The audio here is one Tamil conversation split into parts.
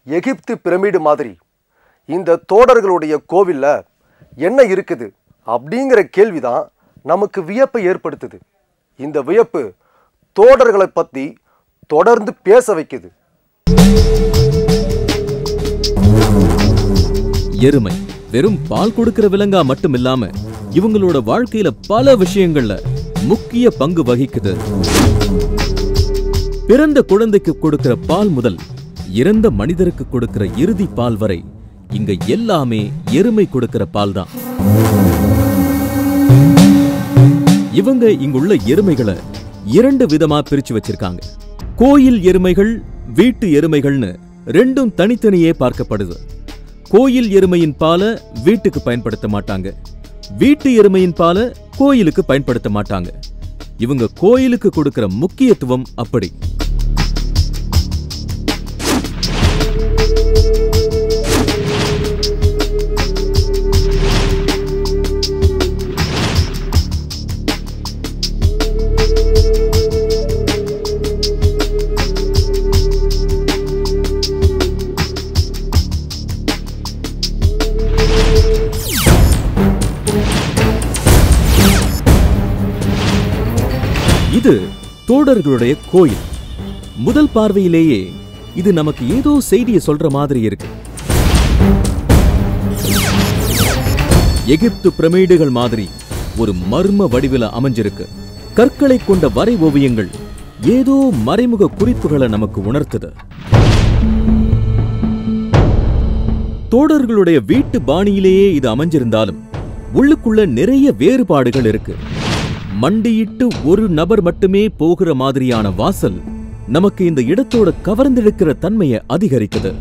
எகிப்து பிரமிடு மாதிரி இந்த தோடர்களுடைய கோவில்ல என்ன இருக்குது அப்படிங்கிற கேள்விதான் நமக்கு வியப்பை ஏற்படுத்துது இந்த வியப்பு தோடர்களை பத்தி தொடர்ந்து பேச வைக்குது எருமை வெறும் பால் கொடுக்கிற விலங்கா மட்டும் இல்லாம இவங்களோட வாழ்க்கையில பல விஷயங்கள்ல முக்கிய பங்கு வகிக்குது பிறந்த குழந்தைக்கு கொடுக்கிற பால் முதல் இறந்த மனிதருக்கு கொடுக்கிற இறுதி பால் வரை இங்க எல்லாமே எருமை கொடுக்கிற பால் தான் இவங்க இங்குள்ள எருமைகளை இரண்டு விதமா பிரிச்சு வச்சிருக்காங்க கோயில் எருமைகள் வீட்டு எருமைகள்னு ரெண்டும் தனித்தனியே பார்க்கப்படுது கோயில் எருமையின் பாலை வீட்டுக்கு பயன்படுத்த மாட்டாங்க வீட்டு எருமையின் பாலை கோயிலுக்கு பயன்படுத்த மாட்டாங்க இவங்க கோயிலுக்கு கொடுக்கிற முக்கியத்துவம் அப்படி இது தோடர்களுடைய கோயில் முதல் பார்வையிலேயே இது நமக்கு ஏதோ செய்தியை சொல்ற மாதிரி இருக்கு எகிப்து பிரமிடுகள் மாதிரி ஒரு மர்ம வடிவில அமைஞ்சிருக்கு கற்களை கொண்ட வரை ஓவியங்கள் ஏதோ மறைமுக குறிப்புகளை நமக்கு உணர்த்துது தோடர்களுடைய வீட்டு பாணியிலேயே இது அமைஞ்சிருந்தாலும் உள்ளுக்குள்ள நிறைய வேறுபாடுகள் இருக்கு மண்டியிட்டு ஒரு நபர் மட்டுமே போகிற மாதிரியான வாசல் நமக்கு இந்த இடத்தோட கவர்ந்தெடுக்கிற தன்மையை அதிகரிக்குது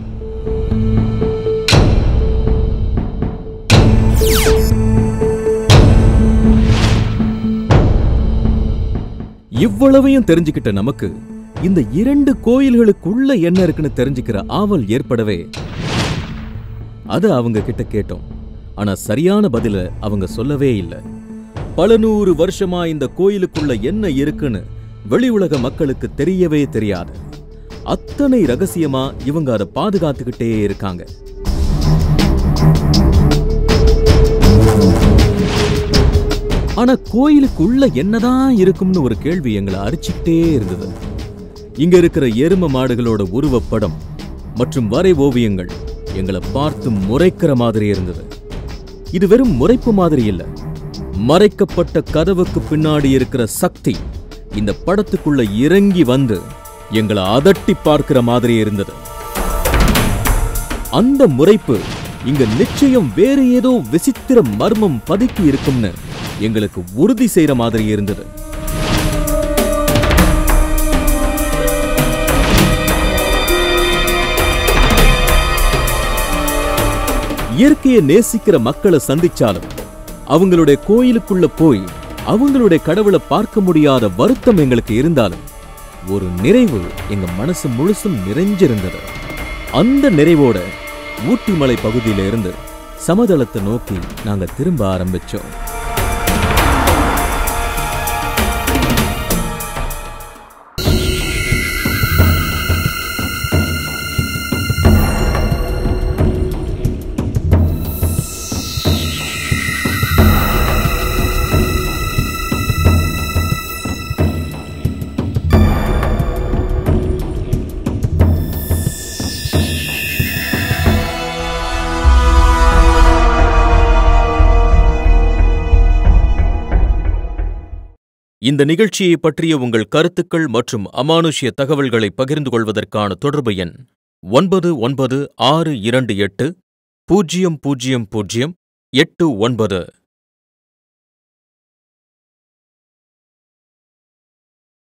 இவ்வளவையும் தெரிஞ்சுக்கிட்ட நமக்கு இந்த இரண்டு கோயில்களுக்குள்ள என்ன இருக்குன்னு தெரிஞ்சுக்கிற ஆவல் ஏற்படவே அத அவங்க கிட்ட கேட்டோம் ஆனா சரியான பதில அவங்க சொல்லவே இல்லை பல நூறு வருஷமா இந்த கோயிலுக்குள்ள என்ன இருக்குன்னு வெளி உலக மக்களுக்கு தெரியவே தெரியாது அத்தனை ரகசியமா இவங்க அதை பாதுகாத்துக்கிட்டே இருக்காங்க ஆனா கோயிலுக்குள்ள என்னதான் இருக்கும்னு ஒரு கேள்வி எங்களை அரிச்சுக்கிட்டே இருந்தது இங்க இருக்கிற எரும மாடுகளோட உருவப்படம் மற்றும் வரை ஓவியங்கள் எங்களை பார்த்து முறைக்கிற மாதிரி இருந்தது இது வெறும் முறைப்பு மாதிரி இல்ல மறைக்கப்பட்ட கதவுக்கு பின்னாடி இருக்கிற சக்தி இந்த படத்துக்குள்ள இறங்கி வந்து எங்களை அதட்டி பார்க்கிற மாதிரி இருந்தது அந்த முறைப்பு இங்க நிச்சயம் வேறு ஏதோ விசித்திர மர்மம் பதுக்கி இருக்கும்னு எங்களுக்கு உறுதி செய்யற மாதிரி இருந்தது இயற்கையை நேசிக்கிற மக்களை சந்திச்சாலும் அவங்களுடைய கோயிலுக்குள்ள போய் அவங்களுடைய கடவுளை பார்க்க முடியாத வருத்தம் எங்களுக்கு இருந்தாலும் ஒரு நிறைவு எங்க மனசு முழுசும் நிறைஞ்சிருந்தது அந்த நிறைவோட ஊட்டி மலை பகுதியில இருந்து சமதளத்தை நோக்கி நாங்க திரும்ப ஆரம்பிச்சோம் இந்த நிகழ்ச்சியை பற்றிய உங்கள் கருத்துக்கள் மற்றும் அமானுஷ்ய தகவல்களை பகிர்ந்து கொள்வதற்கான தொடர்பு எண் ஒன்பது ஒன்பது ஆறு இரண்டு எட்டு பூஜ்ஜியம் பூஜ்ஜியம் பூஜ்ஜியம் எட்டு ஒன்பது